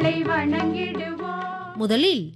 உங்களை வணங்கிடுவோம் முதலில்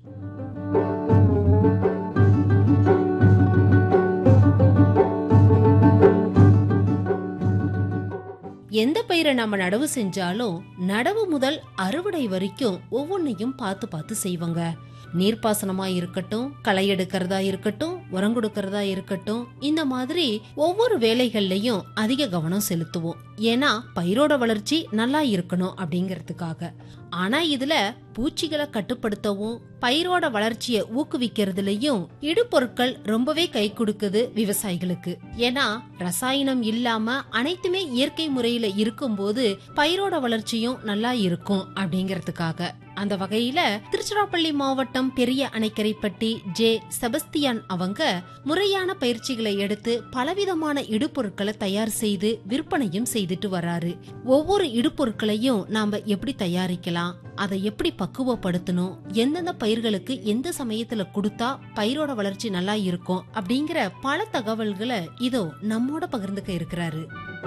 எந்த பயிரை நம்ம நடவு செஞ்சாலும் நடவு முதல் அறுவடை வரைக்கும் ஒவ்வொன்றையும் பார்த்து பார்த்து செய்வாங்க நீர்ப்பாசனமா இருக்கட்டும் களை எடுக்கிறதா இருக்கட்டும் உரம் கொடுக்கறதா இருக்கட்டும் இந்த மாதிரி ஒவ்வொரு வேலைகள்லயும் அதிக கவனம் செலுத்துவோம் ஏன்னா பயிரோட வளர்ச்சி நல்லா இருக்கணும் அப்படிங்கறதுக்காக ஆனா இதுல பூச்சிகளை கட்டுப்படுத்தவும் பயிரோட வளர்ச்சியை ஊக்குவிக்கிறதுலயும் இடுபொருட்கள் ரொம்பவே கை கொடுக்குது விவசாயிகளுக்கு ஏன்னா ரசாயனம் இல்லாம அனைத்துமே இயற்கை முறையில இருக்கும்போது பயிரோட வளர்ச்சியும் நல்லா இருக்கும் அப்படிங்கறதுக்காக அந்த வகையில திருச்சிராப்பள்ளி மாவட்டம் பெரிய அணைக்கரைப்பட்டி ஜே செபஸ்தியான் அவங்க முறையான பயிற்சிகளை எடுத்து பலவிதமான இடுபொருட்களை தயார் செய்து விற்பனையும் செய்துட்டு வராரு ஒவ்வொரு இடுபொருட்களையும் நாம எப்படி தயாரிக்கலாம் அதை எப்படி பக்குவப்படுத்தணும் எந்தெந்த பயிர்களுக்கு எந்த சமயத்துல கொடுத்தா பயிரோட வளர்ச்சி நல்லா இருக்கும் அப்படிங்கிற பல தகவல்களை இதோ நம்மோட பகிர்ந்துக்க இருக்கிறாரு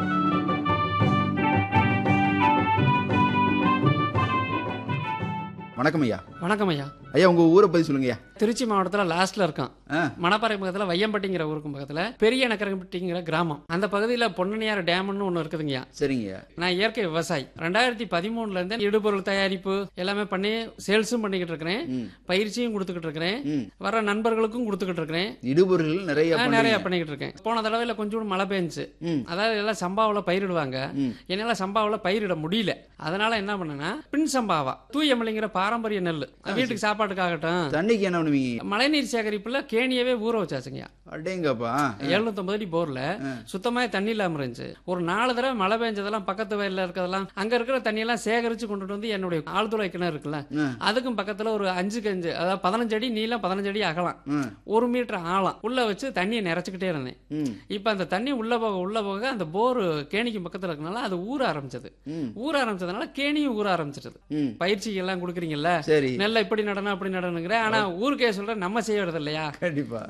வணக்கம் ஐயா வணக்கம் ஐயா ஐயா உங்க ஊரை பத்தி சொல்லுங்க ஐயா திருச்சி மாவட்டத்தில் லாஸ்ட்ல இருக்கான் ஆ. மணப்பாறை பக்கத்தில் வையம்பட்டிங்கிற ஊருக்கு பக்கத்தில் பெரிய நக்கரம்பட்டிங்கிற கிராமம் அந்த பகுதியில் பொன்னணியார் டேம்னு ஒன்று இருக்குதுங்கய்யா சரிங்க ஐயா நான் இயற்கை விவசாயி ரெண்டாயிரத்தி பதிமூணுல இருந்து இடுபொருள் தயாரிப்பு எல்லாமே பண்ணி சேல்ஸும் பண்ணிக்கிட்டு இருக்கிறேன் ம். பயிற்சியும் கொடுத்துக்கிட்டு இருக்கிறேன் ம். வர நண்பர்களுக்கும் கொடுத்துக்கிட்டு இருக்கிறேன் இடுபொருள்கள் நிறைய நான் நிறைய பண்ணுவீங்க. பண்ணிக்கிட்டு இருக்கேன் போன தடவையில் கொஞ்சோண்டு மழை பெஞ்சுச்சு ம். அதாவது எல்லாம் சம்பாவில் பயிரிடுவாங்க ம். என்னால சம்பாவில் பயிரிட முடியல அதனால என்ன பண்ணேன்னா பின் சம்பாவா தூயமல்லிங்கிற பாரம்பரிய நெல் வீட்டுக்கு சாப்பாட்டுக்காகட்டும் தண்ணிக்கு என்ன பண்ணுவீங்க மழைநீர் சேகரிப்புல கேணியவே ஊற வச்சாச்சுங்க அடேங்கப்பா எழுநூத்தொன்பது அடி போர்ல சுத்தமா தண்ணி இல்லாம இருந்துச்சு ஒரு நாலு தடவை மழை பெஞ்சதெல்லாம் பக்கத்து வயல்ல இருக்கிறதெல்லாம் அங்க இருக்கிற தண்ணி எல்லாம் சேகரிச்சு கொண்டுட்டு வந்து என்னுடைய ஆழ்துளை கிணறு இருக்குல்ல ஆ. அதுக்கும் பக்கத்துல ஒரு அஞ்சு கஞ்சு அதாவது பதினஞ்சு அடி நீளம் பதினஞ்சு அடி அகலம் ம். ஒரு மீட்டர் ஆழம் உள்ள வச்சு தண்ணியை நிறைச்சுக்கிட்டே இருந்தேன் ம். இப்ப அந்த தண்ணி உள்ள போக உள்ள போக அந்த போர் கேணிக்கு பக்கத்துல இருக்கனால அது ஊற ஆரம்பிச்சது ம். ஊற ஆரம்பிச்சதுனால கேணியும் ஊற ஆரம்பிச்சிட்டது ம். பயிற்சி எல்லாம் கொடுக்குறீங்கல்ல சரி நெல்லை இப்படி நடனம் அப்படி நடனுங்கிற ஆனா ஊருக்கே சொல்ற நம்ம செய்யறது இல்லையா கண்டிப்பா